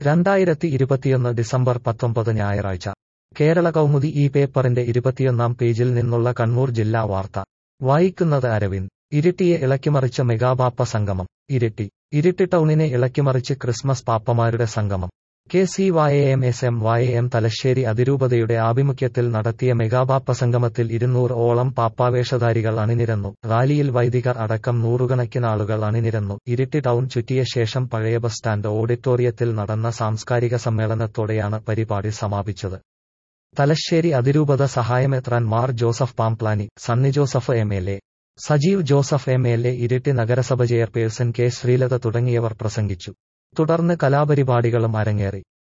രണ്ടായിരത്തി ഇരുപത്തിയൊന്ന് ഡിസംബർ പത്തൊമ്പത് ഞായറാഴ്ച കേരള കൗമുദി ഈ പേപ്പറിന്റെ ഇരുപത്തിയൊന്നാം പേജിൽ നിന്നുള്ള കണ്ണൂർ ജില്ലാ വാർത്ത വായിക്കുന്നത് അരവിന്ദ് ഇരിട്ടിയെ ഇളക്കിമറിച്ച മെഗാപാപ്പ സംഗമം ഇരിട്ടി ഇരിട്ടി ടൗണിനെ ഇളക്കിമറിച്ച് ക്രിസ്മസ് പാപ്പമാരുടെ സംഗമം K C Y M S M Y M Thalassery അതിരൂപതയുടെ ആഭിമുഖ്യത്തിൽ നടത്തിയ മെഗാപാപ്പ സംഗമത്തിൽ ഇരുന്നൂറ് ഓളം പാപ്പാവേഷധാരികൾ അണിനിരന്നു റാലിയിൽ വൈദികർ അടക്കം നൂറുകണക്കിന് ആളുകൾ അണിനിരന്നു ഇരിട്ടി ടൗൺ ചുറ്റിയ ശേഷം പഴയ ബസ് സ്റ്റാൻഡ് ഓഡിറ്റോറിയത്തിൽ നടന്ന സാംസ്കാരിക സമ്മേളനത്തോടെയാണ് പരിപാടി സമാപിച്ചത് തലശ്ശേരി അതിരൂപത സഹായമെത്രാൻ Mar Joseph Pamplany Sunny Joseph M L A Sajeev Joseph M L A Iritty നഗരസഭ ചെയർപേഴ്സൺ കെ ശ്രീലത തുടങ്ങിയവർ പ്രസംഗിച്ചു തുടർന്ന് കലാപരിപാടികളും അരങ്ങേറി